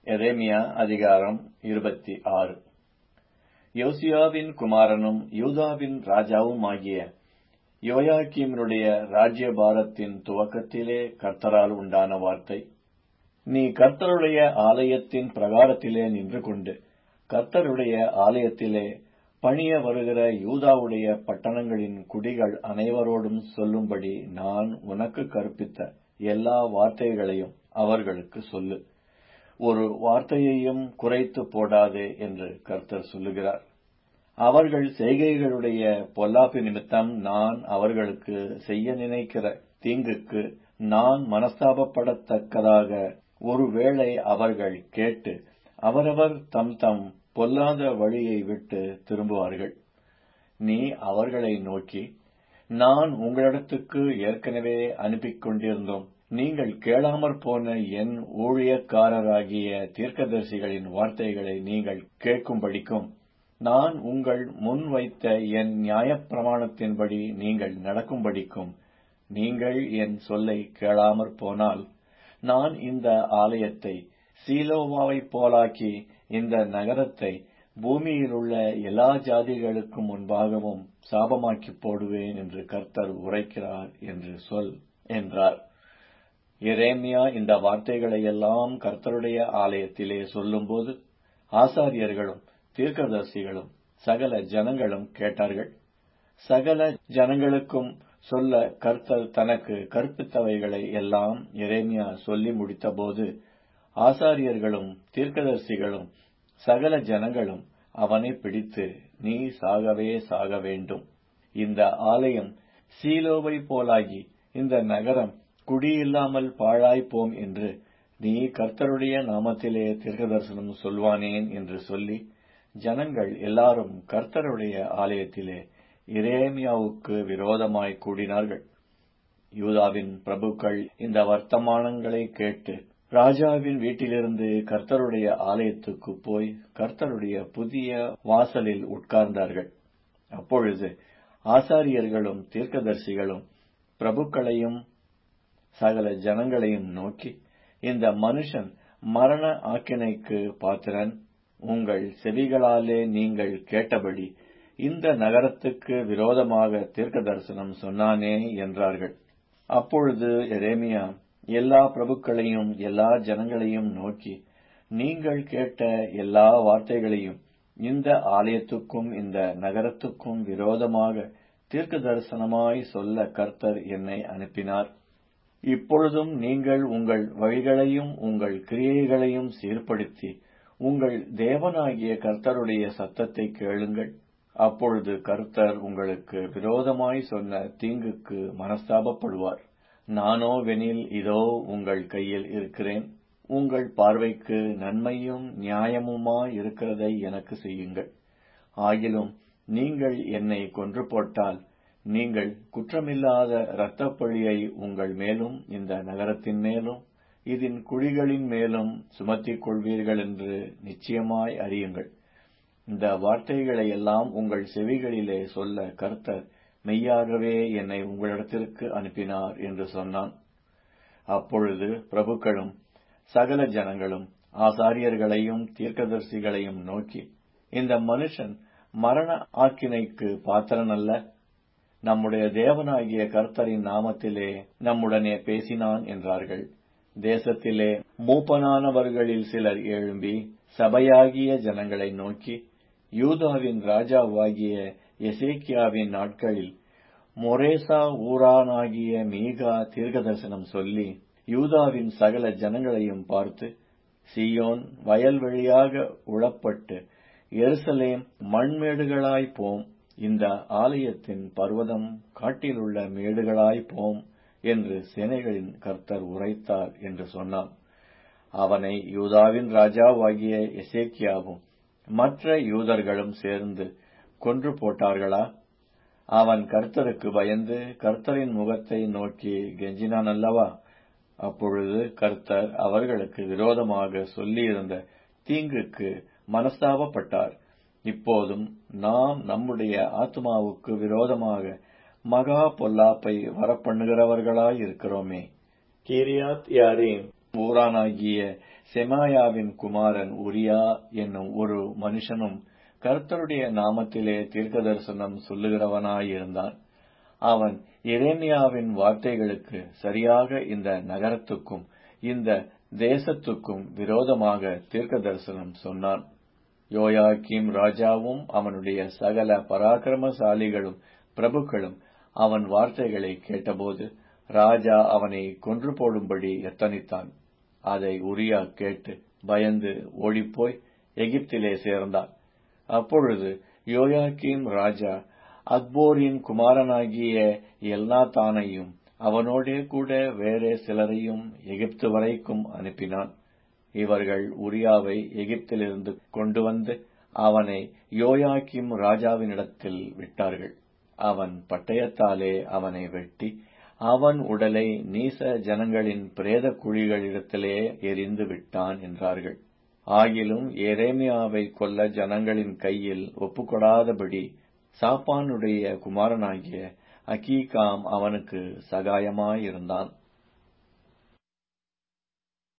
எரேமியா அதிகாரம் இருபத்தி ஆறு யோசியாவின் குமாரனும் யூதாவின் ராஜாவுமாகிய யோயாக்கீமினுடைய ராஜ்யபாரத்தின் துவக்கத்திலே கர்த்தரால் உண்டான வார்த்தை நீ கர்த்தருடைய ஆலயத்தின் பிரகாரத்திலே நின்று கொண்டு கர்த்தருடைய ஆலயத்திலே பணிய வருகிற யூதாவுடைய பட்டணங்களின் குடிகள் அனைவரோடும் சொல்லும்படி நான் உனக்கு கற்பித்த எல்லா வார்த்தைகளையும் அவர்களுக்கு சொல்லு ஒரு வார்த்தையையும் குறைத்து போடாதே என்று கர்த்தர் சொல்லுகிறார் அவர்கள் செய்கைகளுடைய பொல்லாப்பு நிமித்தம் நான் அவர்களுக்கு செய்ய நினைக்கிற தீங்குக்கு நான் மனஸ்தாபப்படத்தக்கதாக ஒருவேளை அவர்கள் கேட்டு அவரவர் தம் தம் பொல்லாத வழியை விட்டு திரும்புவார்கள் நீ அவர்களை நோக்கி நான் உங்களிடத்துக்கு ஏற்கனவே அனுப்பிக் கொண்டிருந்தோம் நீங்கள் கேளாமற் போன என் ஊழியக்காரராகிய தீர்க்கதரிசிகளின் வார்த்தைகளை நீங்கள் கேட்கும்படிக்கும் நான் உங்கள் முன் வைத்த என் நியாயப்பிரமாணத்தின்படி நீங்கள் நடக்கும்படிக்கும் நீங்கள் என் சொல்லை கேளாமற் போனால் நான் இந்த ஆலயத்தை சீலோவாவைப் போலாக்கி இந்த நகரத்தை பூமியிலுள்ள எல்லா ஜாதிகளுக்கும் முன்பாகவும் சாபமாக்கி போடுவேன் என்று கர்த்தர் உரைக்கிறார் என்று சொல் என்றார் எரேமியா இந்த வார்த்தைகளையெல்லாம் கர்த்தருடைய ஆலயத்திலே சொல்லும்போது ஆசாரியர்களும் தீர்க்கதரிசிகளும் சகல ஜனங்களும் கேட்டார்கள் சகல ஜனங்களுக்கும் சொல்ல கர்த்தர் தனக்கு கற்பித்தவைகளை எல்லாம் எரேமியா சொல்லி முடித்தபோது ஆசாரியர்களும் தீர்க்கதரிசிகளும் சகல ஜனங்களும் அவனை பிடித்து நீ சாகவே சாக வேண்டும் இந்த ஆலயம் சீலோவை போலாகி இந்த நகரம் குடியில்லாமல் பாழாய்ப்போம் என்று நீ கர்த்தருடைய நாமத்திலே தீர்க்கதரிசனம் சொல்வானேன் என்று சொல்லி ஜனங்கள் எல்லாரும் கர்த்தருடைய ஆலயத்திலே இரேமியாவுக்கு விரோதமாய் கூடினார்கள் யூதாவின் பிரபுக்கள் இந்த வர்த்தமானங்களை கேட்டு ராஜாவின் வீட்டிலிருந்து கர்த்தருடைய ஆலயத்துக்கு போய் கர்த்தருடைய புதிய வாசலில் உட்கார்ந்தார்கள் அப்பொழுது ஆசாரியர்களும் தீர்க்கதரிசிகளும் பிரபுக்களையும் சகல ஜனங்களையும் நோக்கி இந்த மனுஷன் மரண ஆக்கினைக்கு பாத்திரன் உங்கள் செவிகளாலே நீங்கள் கேட்டபடி இந்த நகரத்துக்கு விரோதமாக தீர்க்க தரிசனம் சொன்னானே என்றார்கள் அப்பொழுது எரேமியா எல்லா பிரபுக்களையும் எல்லா ஜனங்களையும் நோக்கி நீங்கள் கேட்ட எல்லா வார்த்தைகளையும் இந்த ஆலயத்துக்கும் இந்த நகரத்துக்கும் விரோதமாக தீர்க்க தரிசனமாய் சொல்ல கர்த்தர் என்னை அனுப்பினார் இப்பொழுதும் நீங்கள் உங்கள் வழிகளையும் உங்கள் கிரியைகளையும் சீர்படுத்தி உங்கள் தேவனாகிய கர்த்தருடைய சத்தத்தை கேளுங்கள் அப்பொழுது கர்த்தர் உங்களுக்கு விரோதமாய் சொன்ன தீங்குக்கு மனஸ்தாபப்படுவார் நானோ வெனில் இதோ உங்கள் கையில் இருக்கிறேன் உங்கள் பார்வைக்கு நன்மையும் நியாயமுமாய் இருக்கிறதை எனக்கு செய்யுங்கள் ஆகிலும் நீங்கள் என்னை கொன்று போட்டால் நீங்கள் குற்றமில்லாத இரத்தப்பழியை உங்கள் மேலும் இந்த நகரத்தின் மேலும் இதன் குழிகளின் மேலும் சுமத்திக் கொள்வீர்கள் என்று நிச்சயமாய் அறியுங்கள் இந்த வார்த்தைகளை எல்லாம் உங்கள் செவிகளிலே சொல்ல கர்த்தர் மெய்யாகவே என்னை உங்களிடத்திற்கு அனுப்பினார் என்று சொன்னான் அப்பொழுது பிரபுக்களும் சகல ஜனங்களும் ஆசாரியர்களையும் தீர்க்கதரிசிகளையும் நோக்கி இந்த மனுஷன் மரண ஆக்கினைக்கு பாத்திரன் அல்ல நம்முடைய தேவனாகிய கர்த்தரின் நாமத்திலே நம்முடனே பேசினான் என்றார்கள் தேசத்திலே மூப்பனானவர்களில் சிலர் எழும்பி சபையாகிய ஜனங்களை நோக்கி யூதாவின் ராஜாவாகிய எசேக்கியாவின் நாட்களில் மொரேசா ஊரானாகிய மீகா தீர்க்கதரிசனம் சொல்லி யூதாவின் சகல ஜனங்களையும் பார்த்து சியோன் வயல்வெளியாக உளப்பட்டு எருசலேம் மண்மேடுகளாய் போம் இந்த ஆலயத்தின் பர்வதம் காட்டிலுள்ள மேடுகளாய் போம் என்று சேனைகளின் கர்த்தர் உரைத்தார் என்று சொன்னான் அவனை யூதாவின் ராஜாவாகிய எசேக்கியாவும் மற்ற யூதர்களும் சேர்ந்து கொன்று போட்டார்களா அவன் கர்த்தருக்கு பயந்து கர்த்தரின் முகத்தை நோக்கி கெஞ்சினான் அல்லவா அப்பொழுது கர்த்தர் அவர்களுக்கு விரோதமாக சொல்லியிருந்த தீங்குக்கு மனஸ்தாபப்பட்டார் இப்போதும் நாம் நம்முடைய ஆத்மாவுக்கு விரோதமாக மகா பொல்லாப்பை வரப்பண்ணுகிறவர்களாய் இருக்கிறோமே கீரியாத் யாரீம் ஊரானாகிய செமாயாவின் குமாரன் உரியா என்னும் ஒரு மனுஷனும் கர்த்தருடைய நாமத்திலே தீர்க்கதரிசனம் சொல்லுகிறவனாயிருந்தான் அவன் எரேமியாவின் வார்த்தைகளுக்கு சரியாக இந்த நகரத்துக்கும் இந்த தேசத்துக்கும் விரோதமாக தீர்க்க தரிசனம் சொன்னான் யோயாக்கிம் ராஜாவும் அவனுடைய சகல பராக்கிரமசாலிகளும் பிரபுக்களும் அவன் வார்த்தைகளை கேட்டபோது ராஜா அவனை கொன்று போடும்படி எத்தனித்தான் அதை உரியா கேட்டு பயந்து ஓடிப்போய் எகிப்திலே சேர்ந்தான் அப்பொழுது யோயாக்கிம் ராஜா அக்போரின் குமாரனாகிய எல்லாத்தானையும் அவனோடே கூட வேறே சிலரையும் எகிப்து வரைக்கும் அனுப்பினான் இவர்கள் உரியாவை எகிப்திலிருந்து கொண்டு வந்து அவனை யோயாக்கிம் ராஜாவினிடத்தில் விட்டார்கள் அவன் பட்டயத்தாலே அவனை வெட்டி அவன் உடலை நீச ஜனங்களின் பிரேத குழிகளிடத்திலே எரிந்து விட்டான் என்றார்கள் ஆகிலும் எரேமியாவை கொல்ல ஜனங்களின் கையில் ஒப்புக்கொடாதபடி சாப்பானுடைய குமாரனாகிய அகீகாம் அவனுக்கு சகாயமாயிருந்தான்